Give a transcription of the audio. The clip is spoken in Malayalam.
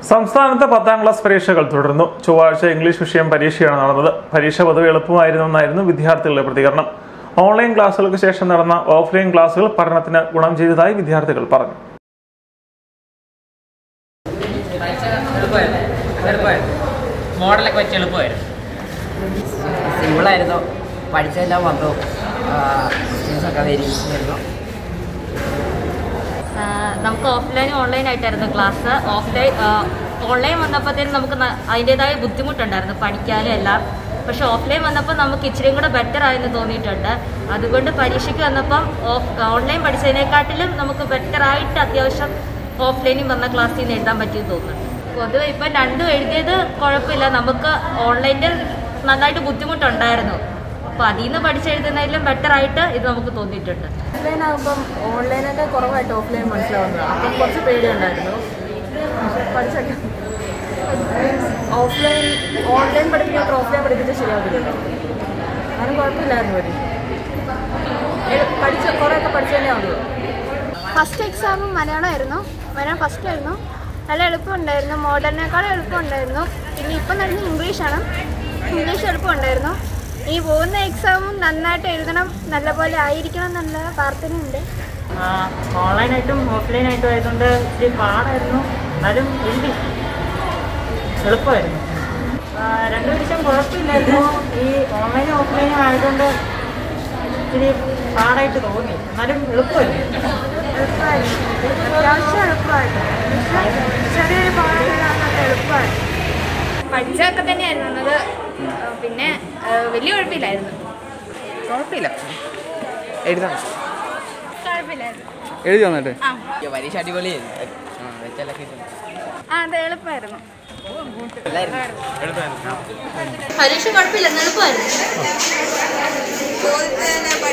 സംസ്ഥാനത്ത് പത്താം ക്ലാസ് പരീക്ഷകൾ തുടർന്നു ചൊവ്വാഴ്ച ഇംഗ്ലീഷ് വിഷയം പരീക്ഷയാണ് നടന്നത് പരീക്ഷ പൊതുവെ എളുപ്പമായിരുന്നെന്നായിരുന്നു വിദ്യാർത്ഥികളുടെ പ്രതികരണം ഓൺലൈൻ ക്ലാസുകൾക്ക് ശേഷം നടന്ന ഓഫ്ലൈൻ ക്ലാസുകൾ പഠനത്തിന് ഗുണം ചെയ്തതായി വിദ്യാർത്ഥികൾ പറഞ്ഞു പരീക്ഷ എളുപ്പമായിരുന്നു എളുപ്പമായിരുന്നു മോഡലൊക്കെ വെച്ച് എളുപ്പമായിരുന്നു സിമ്പിളായിരുന്നു പഠിച്ചെല്ലാം വന്നു ക്വസ്റ്റ്യൻസൊക്കെ വെരിഫിക്കായിരുന്നു ആഹ് നമുക്ക് ഓഫ്ലൈൻ ഓൺലൈൻ ആയിട്ടായിരുന്നു ക്ലാസ് ഓഫ്ലൈൻ ഓൺലൈൻ വന്നപ്പോഴത്തേനും നമുക്ക് ന- അതിൻ്റെതായ ബുദ്ധിമുട്ടുണ്ടായിരുന്നു പഠിക്കാനും എല്ലാം പക്ഷെ ഓഫ്ലൈൻ വന്നപ്പോൾ നമുക്ക് ഇച്ചിരിയും കൂടെ ബെറ്റർ ആയെന്ന് തോന്നിയിട്ടുണ്ട് അതുകൊണ്ട് പരീക്ഷയ്ക്ക് വന്നപ്പം ഓഫ് ഓൺലൈൻ പഠിച്ചതിനെക്കാട്ടിലും നമുക്ക് ബെറ്റർ ആയിട്ട് അത്യാവശ്യം ഓഫ്ലൈനിൽ വന്ന ക്ലാസ്സിൽ നിന്ന് എഴുതാൻ പറ്റിയെന്ന് തോന്നുന്നുണ്ട് പൊതുവെ ഇപ്പം രണ്ടും എഴുതിയത് കുഴപ്പമില്ല നമുക്ക് ഓൺലൈനിൽ നന്നായിട്ട് ബുദ്ധിമുട്ടുണ്ടായിരുന്നു അപ്പോൾ അതിൽ നിന്ന് പഠിച്ചെഴുതുന്നതിലും ബെറ്റർ ആയിട്ട് ഇത് നമുക്ക് തോന്നിയിട്ടുണ്ട് ഓഫ്ലൈൻ ആകുമ്പം ഓൺലൈനൊക്കെ കുറവായിട്ട് ഓഫ്ലൈൻ മനസ്സിലാവുന്നതാണ് അപ്പം കുറച്ച് പേടിയുണ്ടായിരുന്നു പക്ഷെ പഠിച്ചൊക്കെ ഓഫ്ലൈൻ ഓൺലൈൻ പഠിപ്പിക്കാൻ ഓഫ്ലൈൻ പഠിപ്പിച്ചാൽ ശരിയാവില്ലല്ലോ അങ്ങനെ കുഴപ്പമില്ലായിരുന്നു വരും പഠിച്ച കുറേയൊക്കെ പഠിച്ചു തന്നെ ആവുള്ളൂ ഫസ്റ്റ് എക്സാം മലയാളമായിരുന്നു മലയാളം ഫസ്റ്റ് ആയിരുന്നു നല്ല എളുപ്പമുണ്ടായിരുന്നു മോഡലിനേക്കാളും എളുപ്പമുണ്ടായിരുന്നു പിന്നെ ഇപ്പം നടന്ന ഇംഗ്ലീഷാണ് ഇംഗ്ലീഷ് എളുപ്പമുണ്ടായിരുന്നു ഈ പോകുന്ന എക്സാമും നന്നായിട്ട് എഴുതണം നല്ലപോലെ ആയിരിക്കണം എന്നുള്ള പ്രാർത്ഥനയുണ്ട് ഓൺലൈനായിട്ടും ഓഫ്ലൈനായിട്ടും ആയതുകൊണ്ട് ഇച്ചിരി പാടായിരുന്നു എന്നാലും എഴുതി എളുപ്പമായിരുന്നു ആ, രണ്ട് വിഷയം കുഴപ്പമില്ലായിരുന്നു ഈ ഓൺലൈനും ഓഫ്ലൈനും ആയതുകൊണ്ട് ഇച്ചിരി പാടായിട്ട് തോന്നി എന്നാലും എളുപ്പമായിരുന്നു എളുപ്പമായിരുന്നു അത്യാവശ്യം എളുപ്പമായിരുന്നു ചെറിയൊരു പാടില്ലാന്നൊക്കെ എളുപ്പമായിരുന്നു പഠിച്ചതൊക്കെ തന്നെയായിരുന്നു അത് പിന്നെ വലിയ കുഴപ്പമില്ലായിരുന്നു കുഴപ്പമില്ല എഴുതാം കുഴപ്പമില്ലായിരുന്നു എഴുതി വന്നിട്ട് ഈ പരീക്ഷ അടിപൊളിയായിരുന്നു ആ വെച്ചാലൊക്കെ കിട്ടും ആ അത് എളുപ്പമായിരുന്നു പരീക്ഷ കുഴപ്പമില്ല എളുപ്പമായിരുന്നു